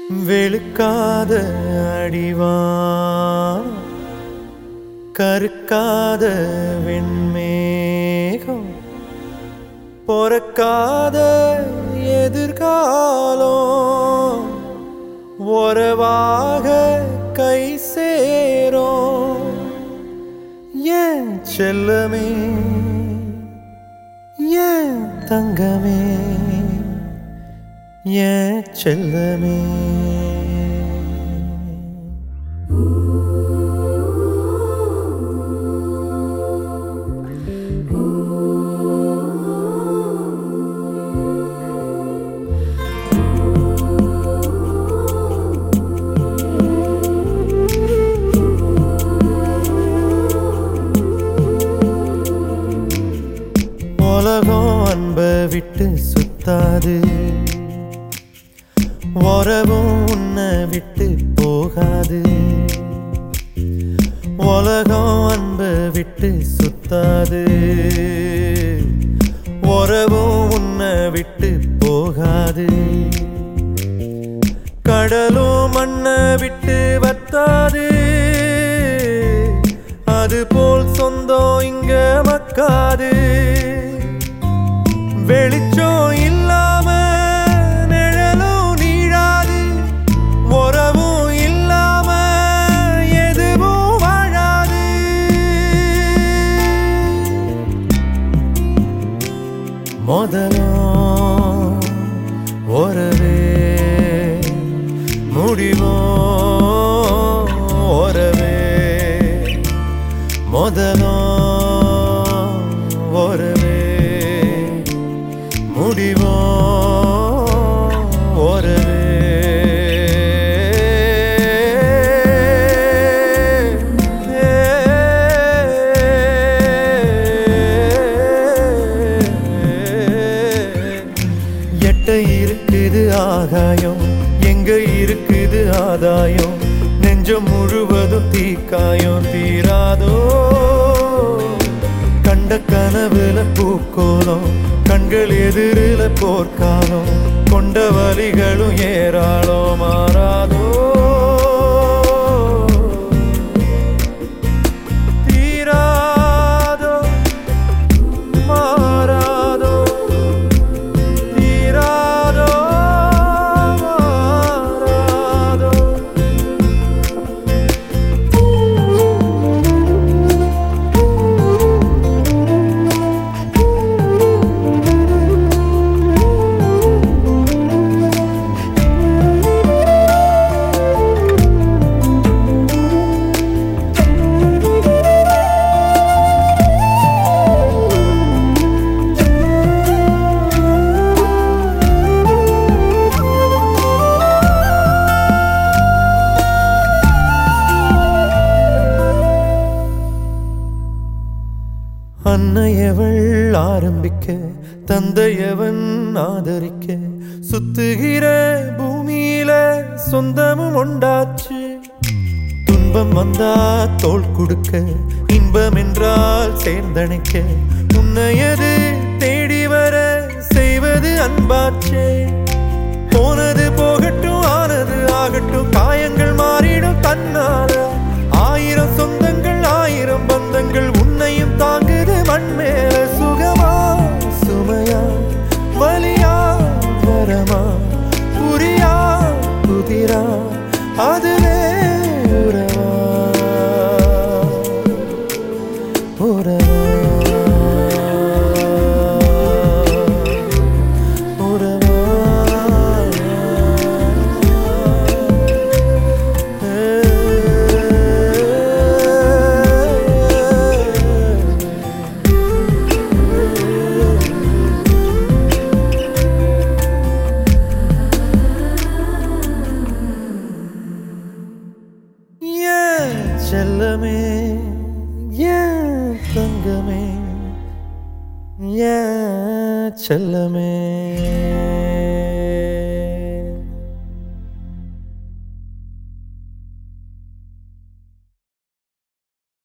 வெளுக்காத அடிவான் கருக்காத வெண்மேகம் பொறக்காத எதிர்காலம் உறவாக கை சேரும் ஏன் செல்லமே ஏன் தங்கமே ஏன் செல்லமே உலகம் அன்பை விட்டு சுத்தாது உறவும் உன்னை விட்டு போகாது உலகம் அன்பை விட்டு சுத்தாது உறவும் உன்னை விட்டு போகாது கடலும் மண்ணை விட்டு வத்தாது அது போல் சொந்தம் இங்க மக்காது வெளிச்சம் இல்லாம நிழலும் நீழாது உறவும் இல்லாம எதுவும் வாழாது முதலும் ஒரவே முடிவோ ஒரவே முதலும் ஒரவே முடிவோ ஒரவே எட்ட இருக்குது ஆகாயம் எங்க இருக்குது ஆதாயம் நெஞ்சம் முழுவதும் தீக்காயம் தீராதோ கண்ட கனவுல பூக்கோலம் கண்கள் எதிரில போர்க்காலம் கொண்ட வலிகளும் ஏராளோ மாறாதோ தீராதோ மாறாதோ தீராதோ மாறாதோ அன்னையவள் ஆரம்பிக்க தந்தையவன் ஆதரிக்க சுத்துகிற பூமியில சொந்தமும் உண்டாச்சு துன்பம் வந்தா தோள் கொடுக்க இன்பம் என்றால் சேர்ந்தணைக்க உன்னையது தேடி வர செய்வது அன்பாச்சே போனது போகட்டும் ஆனது ஆகட்டும் காயங்கள் மாறிடும் தன்னால ஆயிரம் சொந்தங்கள் ஆயிரம் பந்தங்கள் உன்னையும் தாங்குது மண் மேல சுகமா சுமையா வலியா வரமா புரியா புதிரா அதுவே உறவா உறவா ஏன் செல்லமே ஏன் தங்கமே ஏன் செல்லமே